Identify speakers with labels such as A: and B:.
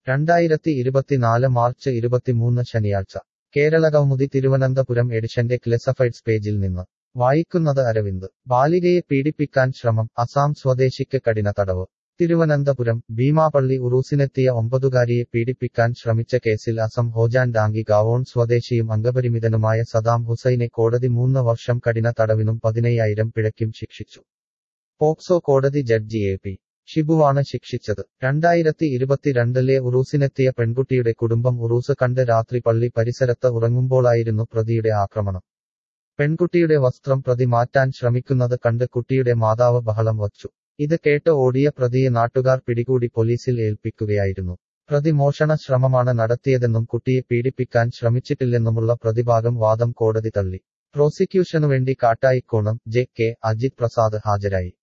A: രണ്ടായിരത്തി ഇരുപത്തിനാല് മാർച്ച് ഇരുപത്തിമൂന്ന് ശനിയാഴ്ച കേരളകൗമുദി തിരുവനന്തപുരം എഡിഷന്റെ ക്ലെസഫൈഡ്സ് പേജിൽ നിന്ന് വായിക്കുന്നത് അരവിന്ദ് ബാലികയെ പീഡിപ്പിക്കാൻ ശ്രമം അസാം സ്വദേശിക്ക് കഠിന തടവ് തിരുവനന്തപുരം ഭീമാപള്ളി ഉറൂസിനെത്തിയ ഒമ്പതുകാരിയെ പീഡിപ്പിക്കാൻ ശ്രമിച്ച കേസിൽ അസം ഹോജാൻ ഡാങ്കി ഗാവോൺ സ്വദേശിയും അംഗപരിമിതനുമായ സദാം ഹുസൈനെ കോടതി മൂന്ന് വർഷം കഠിന തടവിനും പതിനയ്യായിരം പിഴയ്ക്കും ശിക്ഷിച്ചു പോക്സോ കോടതി ജഡ്ജി എ പി ഷിബുവാണ് ശിക്ഷിച്ചത് രണ്ടായിരത്തി ഇരുപത്തിരണ്ടിലെ ഉറൂസിനെത്തിയ പെൺകുട്ടിയുടെ കുടുംബം ഉറൂസ് കണ്ട് രാത്രി പള്ളി പരിസരത്ത് ഉറങ്ങുമ്പോളായിരുന്നു പ്രതിയുടെ ആക്രമണം പെൺകുട്ടിയുടെ വസ്ത്രം പ്രതി മാറ്റാൻ ശ്രമിക്കുന്നത് കണ്ട് കുട്ടിയുടെ മാതാവ് ബഹളം വച്ചു ഇത് കേട്ട് ഓടിയ പ്രതിയെ നാട്ടുകാർ പിടികൂടി പോലീസിൽ ഏൽപ്പിക്കുകയായിരുന്നു പ്രതി മോഷണ ശ്രമമാണ് നടത്തിയതെന്നും കുട്ടിയെ പീഡിപ്പിക്കാൻ ശ്രമിച്ചിട്ടില്ലെന്നുമുള്ള പ്രതിഭാഗം വാദം കോടതി തള്ളി പ്രോസിക്യൂഷനുവേണ്ടി കാട്ടായിക്കോണം ജെ കെ അജിത് പ്രസാദ് ഹാജരായി